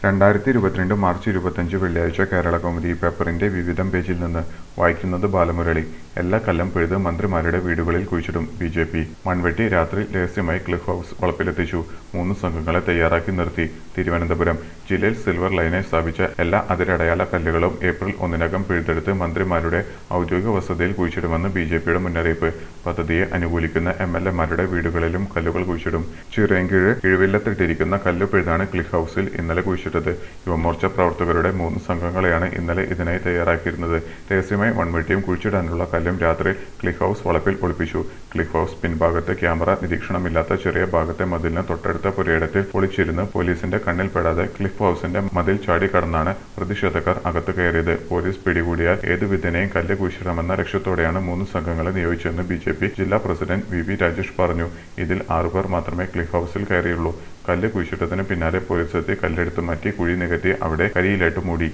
രണ്ടായിരത്തി ഇരുപത്തിരണ്ട് മാർച്ച് ഇരുപത്തഞ്ച് വെള്ളിയാഴ്ച കേരള കൗമുദി പേപ്പറിന്റെ വിവിധം പേജിൽ നിന്ന് വായിക്കുന്നത് ബാലമുരളി എല്ലാ കല്ലം പിഴുത് മന്ത്രിമാരുടെ വീടുകളിൽ കുഴിച്ചിടും ബി ജെ പി മൺവെട്ടി രാത്രി രഹസ്യമായി ക്ലിഫ് ഹൗസ് വളപ്പിലെത്തിച്ചു മൂന്ന് സംഘങ്ങളെ തയ്യാറാക്കി നിർത്തി തിരുവനന്തപുരം ജില്ലയിൽ സിൽവർ ലൈനായി സ്ഥാപിച്ച എല്ലാ അതിരടയാള കല്ലുകളും ഏപ്രിൽ ഒന്നിനകം പിഴുതെടുത്ത് മന്ത്രിമാരുടെ ഔദ്യോഗിക വസതിയിൽ കുഴിച്ചിടുമെന്ന് ബി ജെ പിയുടെ മുന്നറിയിപ്പ് പദ്ധതിയെ അനുകൂലിക്കുന്ന എം എൽ എമാരുടെ വീടുകളിലും കല്ലുകൾ കുഴിച്ചിടും ചിറയൻകീഴ് കിഴുവില്ലത്തിട്ടിരിക്കുന്ന കല്ല് പിഴുതാണ് ക്ലിഫ് ഹൗസിൽ ഇന്നലെ കുഴിച്ചിട്ടത് യുവമോർച്ച പ്രവർത്തകരുടെ മൂന്ന് സംഘങ്ങളെയാണ് ഇന്നലെ ഇതിനായി തയ്യാറാക്കിയിരുന്നത് രഹസ്യമായി മൺവെട്ടിയും കുഴിച്ചിടാനുള്ള കല്ലും രാത്രി ക്ലിഫ് ഹൗസ് വളപ്പിൽ ഒളിപ്പിച്ചു ക്ലിഫ് ഹൗസ് പിൻഭാഗത്ത് ക്യാമറ നിരീക്ഷണമില്ലാത്ത ചെറിയ ഭാഗത്തെ മതിലിന് തൊട്ടടുത്ത പുരയിടത്തിൽ ഒളിച്ചിരുന്ന് പോലീസിന്റെ കണ്ണിൽപ്പെടാതെ ക്ലിഫ് ഹൗസിന്റെ മതിൽ ചാടിക്കടന്നാണ് പ്രതിഷേധക്കാർ അകത്ത് കയറിയത് പോലീസ് പിടികൂടിയാൽ ഏതു വിധേനയും കല്ല് കുഴിച്ചിടാമെന്ന ലക്ഷ്യത്തോടെയാണ് മൂന്ന് സംഘങ്ങളെ നിയോഗിച്ചതെന്ന് ബി ജെ പി ജില്ലാ പ്രസിഡന്റ് വി വി രാജേഷ് പറഞ്ഞു ഇതിൽ ആറുപേർ മാത്രമേ ക്ലിഫ് ഹൗസിൽ കയറിയുള്ളൂ കല്ല് കുഴിച്ചിട്ടതിന് പിന്നാലെ പോലീസ് എത്തി കല്ലെടുത്ത് മാറ്റി കുഴി നികത്തി അവിടെ കരിയിലായിട്ട് മൂടി